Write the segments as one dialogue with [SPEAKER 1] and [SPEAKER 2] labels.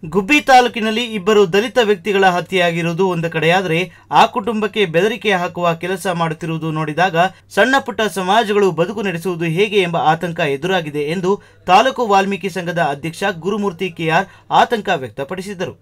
[SPEAKER 1] ಗುಬ್ಬಿ ತಾಲೂಕಿನಲ್ಲಿ ಇಬ್ಬರು ದಲಿತ ವ್ಯಕ್ತಿಗಳ ಹತ್ಯೆಯಾಗಿರುವುದು ಒಂದು ಕಡೆಯಾದರೆ ಆ ಕುಟುಂಬಕ್ಕೆ ಬೆದರಿಕೆ ಹಾಕುವ ಕೆಲಸ ಮಾಡುತ್ತಿರುವುದು ನೋಡಿದಾಗ ಸಣ್ಣ ಪುಟ್ಟ ಸಮಾಜಗಳು ಬದುಕು ನಡೆಸುವುದು ಹೇಗೆ ಎಂಬ ಆತಂಕ ಎದುರಾಗಿದೆ ಎಂದು ತಾಲೂಕು ವಾಲ್ಮೀಕಿ ಸಂಘದ ಅಧ್ಯಕ್ಷ ಗುರುಮೂರ್ತಿ ಕೆಆರ್ ಆತಂಕ ವ್ಯಕ್ತಪಡಿಸಿದರು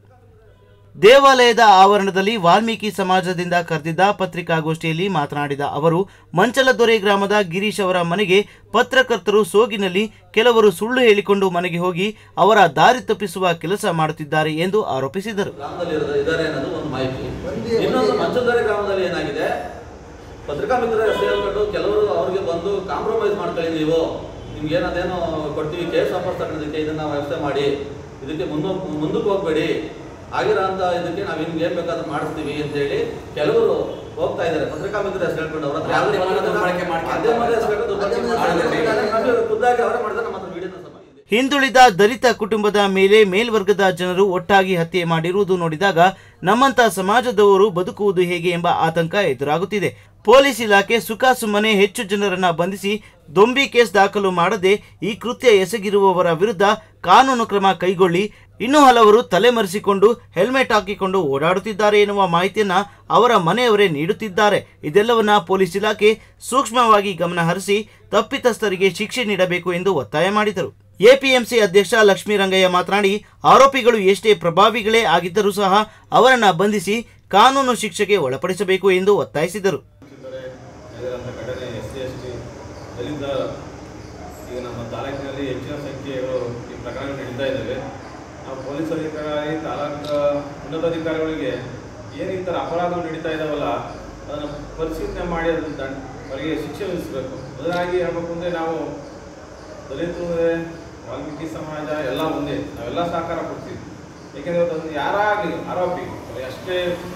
[SPEAKER 1] ದೇವಾಲಯದ ಆವರಣದಲ್ಲಿ ವಾಲ್ಮೀಕಿ ಸಮಾಜದಿಂದ ಕರೆದಿದ್ದ ಪತ್ರಿಕಾಗೋಷ್ಠಿಯಲ್ಲಿ ಮಾತನಾಡಿದ ಅವರು ಮಂಚಲದೊರೆ ಗ್ರಾಮದ ಗಿರೀಶ್ ಅವರ ಮನೆಗೆ ಪತ್ರಕರ್ತರು ಸೋಗಿನಲ್ಲಿ ಕೆಲವರು ಸುಳ್ಳು ಹೇಳಿಕೊಂಡು ಮನೆಗೆ ಹೋಗಿ ಅವರ ದಾರಿ ತಪ್ಪಿಸುವ ಕೆಲಸ ಮಾಡುತ್ತಿದ್ದಾರೆ ಎಂದು ಆರೋಪಿಸಿದರು
[SPEAKER 2] ಗ್ರಾಮದಲ್ಲಿ ಇರೋದು- ಇದ್ದಾರೆ ಅನ್ನೋದು ಒಂದು ಮಾಹಿತಿ ಇನ್ನೊಂದು ಮಂಚಲ್ದಾರಿ ಗ್ರಾಮದಲ್ಲಿ ಏನಾಗಿದೆ ಪತ್ರಿಕಾ ಮಿತ್ರರ ಹೆಸರು ಹೇಳ್ಕೊಂಡು ಕೆಲವರು ಅವ್ರಿಗೆ ಬಂದು ಕಾಂಪ್ರಮೈಸ್ ಮಾಡ್ಕೊಳ್ಳಿ ನೀವು ನಿಮ್ಗೆ ಏನದೇನೋ ಕೊಡ್ತೀವಿ ಕೇಸ್ ವಾಪಸ್ ತಗೊಳೋದಕ್ಕೆ ಇದನ್ನ ವ್ಯವಸ್ಥೆ ಮಾಡಿ ಇದಕ್ಕೆ ಮುನ್ನ ಮುಂದಕ್ಕೆ ಹೋಗ್ಬೇಡಿ ಆಗಿರೋ ಅಂತ ಇದಕ್ಕೆ ನಾವು ನಿಮ್ಗೆ ಏನ್ ಬೇಕಾದ್ರೂ ಮಾಡಿಸ್ತೀವಿ ಅಂತ ಹೇಳಿ ಕೆಲವರು ಹೋಗ್ತಾ ಇದ್ದಾರೆ ಪತ್ರಿಕಾ ಮಿತ್ರರ ಹೆಸರು ಹೇಳ್ಕೊಂಡು ಅವ್ರ ಹತ್ರ ಯಾವ್ದೇ
[SPEAKER 3] ಮಾಧ್ಯಮ ದುರ್ಬಳಕೆ ಮಾಡ್ತಾರೆ.
[SPEAKER 2] ಮಾಧ್ಯಮದ ಹೆಸರು ಹೇಳ್ಕೊಂಡು ದುರ್ಬಳಕೆ ಮಾಡ್ತಾರೆ. ನಮಗೆ ಖುದ್ದಾಗಿ ಅವರೇ ಮಾಡಿದ್ರೆ ನಮ್ಮ ಹತ್ರ ವಿಡಿಯೋನ ಸಹ ಇದೆ.
[SPEAKER 1] ಹಿಂದುಳಿದ ದಲಿತ ಕುಟುಂಬದ ಮೇಲೆ ಮೇಲ್ವರ್ಗದ ಜನರು ಒಟ್ಟಾಗಿ ಹತ್ಯೆ ಮಾಡಿರುವುದು ನೋಡಿದಾಗ ನಮ್ಮಂತ ಸಮಾಜದವರು ಬದುಕುವುದು ಹೇಗೆ ಎಂಬ ಆತಂಕ ಎದುರಾಗುತ್ತಿದೆ ಪೊಲೀಸ್ ಇಲಾಖೆ ಸುಖ ಸುಮ್ಮನೆ ಹೆಚ್ಚು ಜನರನ್ನ ಬಂಧಿಸಿ ದೊಂಬಿ ಕೇಸ್ ದಾಖಲು ಮಾಡದೆ ಈ ಕೃತ್ಯ ಎಸಗಿರುವವರ ವಿರುದ್ಧ ಕಾನೂನು ಕ್ರಮ ಕೈಗೊಳ್ಳಿ ಇನ್ನೂ ಹಲವರು ತಲೆಮರೆಸಿಕೊಂಡು ಹೆಲ್ಮೆಟ್ ಹಾಕಿಕೊಂಡು ಓಡಾಡುತ್ತಿದ್ದಾರೆ ಎನ್ನುವ ಮಾಹಿತಿಯನ್ನ ಅವರ ಮನೆಯವರೇ ನೀಡುತ್ತಿದ್ದಾರೆ ಇದೆಲ್ಲವನ್ನ ಪೊಲೀಸ್ ಇಲಾಖೆ ಸೂಕ್ಷ್ಮವಾಗಿ ಗಮನ ಹರಿಸಿ ತಪ್ಪಿತಸ್ಥರಿಗೆ ಶಿಕ್ಷೆ ನೀಡಬೇಕು ಎಂದು ಒತ್ತಾಯ ಮಾಡಿದರು ಎಪಿಎಂಸಿ ಅಧ್ಯಕ್ಷ ಲಕ್ಷ್ಮೀರಂಗಯ್ಯ ಮಾತನಾಡಿ ಆರೋಪಿಗಳು ಎಷ್ಟೇ ಪ್ರಭಾವಿಗಳೇ ಆಗಿದ್ದರೂ ಸಹ ಅವರನ್ನ ಬಂಧಿಸಿ ಕಾನೂನು ಶಿಕ್ಷೆಗೆ ಒಳಪಡಿಸಬೇಕು ಎಂದು ಒತ್ತಾಯಿಸಿದರು
[SPEAKER 4] ಇದ್ದಾರೆ ನಡೆದಿರೋಂಥ ಘಟನೆ S C S T Dalit ಈಗ ನಮ್ಮ ತಾಲೂಕಿನಲ್ಲಿ ಹೆಚ್ಚಿನ ಸಂಖ್ಯೆಗಳು ಈ ಪ್ರಕರಣ ನಡೀತಾ ಇದ್ದಾವೆ ನಾವು ಪೊಲೀಸ್ ಅಧಿಕಾರಿ ತಾಲೂಕು ಉನ್ನತಾಧಿಕಾರಿಗಳಿಗೆ ಏನು ಈ ಥರ ಅಪರಾಧಗಳು ನಡೀತಾ ಇದ್ದಾವಲ್ಲ ಅದನ್ನು ಪರಿಶೀಲನೆ ಮಾಡಿ ಅದನ್ನು ದಂಡ ಅವರಿಗೆ ಶಿಕ್ಷೆ ವಿಧಿಸಬೇಕು ಬದಲಾಗಿ ಹೇಳ್ಬೇಕು ಅಂದರೆ ನಾವು ದಲಿತರು ವಾಲ್ಮೀಕಿ ಸಮಾಜ ಎಲ್ಲ ಒಂದೇ ನಾವೆಲ್ಲ ಸಹಕಾರ ಕೊಡ್ತೀವಿ ಏಕೆಂದರೆ ಅದನ್ನು ಯಾರಾಗಲಿ ಆರೋಪಿ ಅವ್ರು ಎಷ್ಟೇ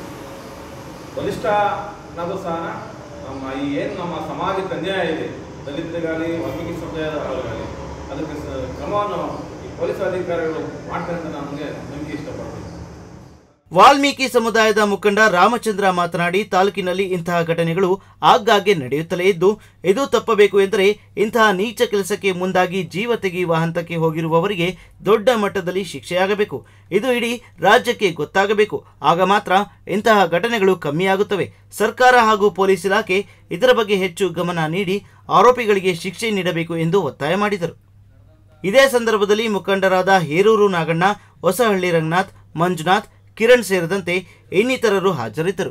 [SPEAKER 4] ಬಲಿಷ್ಠ ಅನ್ನೋದು ಸಹ ನಮ್ಮ ಈ ಏನು ನಮ್ಮ ಸಮಾಜಕ್ಕೆ ಅನ್ಯಾಯ ಇದೆ ದಲಿತರಿಗಾಗಲಿ ವಾಲ್ಮೀಕಿ ಸಮುದಾಯದವರಿಗಾಗಲಿ ಅದಕ್ಕೆ ಸ- ಕ್ರಮವನ್ನು ಈ ಪೊಲೀಸ್ ಅಧಿಕಾರಿಗಳು ಮಾಡ್ತಾರೆ ಅಂತ ನಮಗೆ ನಂಬಿಕೆ ಇಷ್ಟಪಡ್ತೀನಿ
[SPEAKER 1] ವಾಲ್ಮೀಕಿ ಸಮುದಾಯದ ಮುಖಂಡ ರಾಮಚಂದ್ರ ಮಾತನಾಡಿ ತಾಲೂಕಿನಲ್ಲಿ ಇಂತಹ ಘಟನೆಗಳು ಆಗಾಗ್ಗೆ ನಡೆಯುತ್ತಲೇ ಇದ್ದು ಇದು ತಪ್ಪಬೇಕು ಎಂದರೆ ಇಂತಹ ನೀಚ ಕೆಲಸಕ್ಕೆ ಮುಂದಾಗಿ ಜೀವ ತೆಗೆಯುವ ಹಂತಕ್ಕೆ ಹೋಗಿರುವವರಿಗೆ ದೊಡ್ಡ ಮಟ್ಟದಲ್ಲಿ ಶಿಕ್ಷೆಯಾಗಬೇಕು ಇದು ಇಡೀ ರಾಜ್ಯಕ್ಕೆ ಗೊತ್ತಾಗಬೇಕು ಆಗ ಮಾತ್ರ ಇಂತಹ ಘಟನೆಗಳು ಕಮ್ಮಿಯಾಗುತ್ತವೆ ಸರ್ಕಾರ ಹಾಗೂ ಪೊಲೀಸ್ ಇಲಾಖೆ ಇದರ ಬಗ್ಗೆ ಹೆಚ್ಚು ಗಮನ ನೀಡಿ ಆರೋಪಿಗಳಿಗೆ ಶಿಕ್ಷೆ ನೀಡಬೇಕು ಎಂದು ಒತ್ತಾಯ ಮಾಡಿದರು ಇದೇ ಸಂದರ್ಭದಲ್ಲಿ ಮುಖಂಡರಾದ ಹೇರೂರು ನಾಗಣ್ಣ ಹೊಸಹಳ್ಳಿ ರಂಗನಾಥ್ ಮಂಜುನಾಥ್ ಕಿರಣ್ ಸೇರಿದಂತೆ ಇನ್ನಿತರರು ಹಾಜರಿದ್ದರು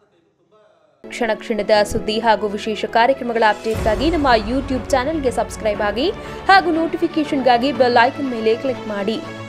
[SPEAKER 5] ಕ್ಷಣ ಕ್ಷಣದ ಸುದ್ದಿ ಹಾಗೂ ವಿಶೇಷ ಕಾರ್ಯಕ್ರಮಗಳ ಅಪ್ಡೇಟ್ಗಾಗಿ ನಮ್ಮ ಯೂಟ್ಯೂಬ್ ಚಾನೆಲ್ಗೆ ಸಬ್ಸ್ಕ್ರೈಬ್ ಆಗಿ ಹಾಗೂ ನೋಟಿಫಿಕೇಷನ್ಗಾಗಿ ಬೆಲ್ ಐಕನ್ ಮೇಲೆ ಕ್ಲಿಕ್ ಮಾಡಿ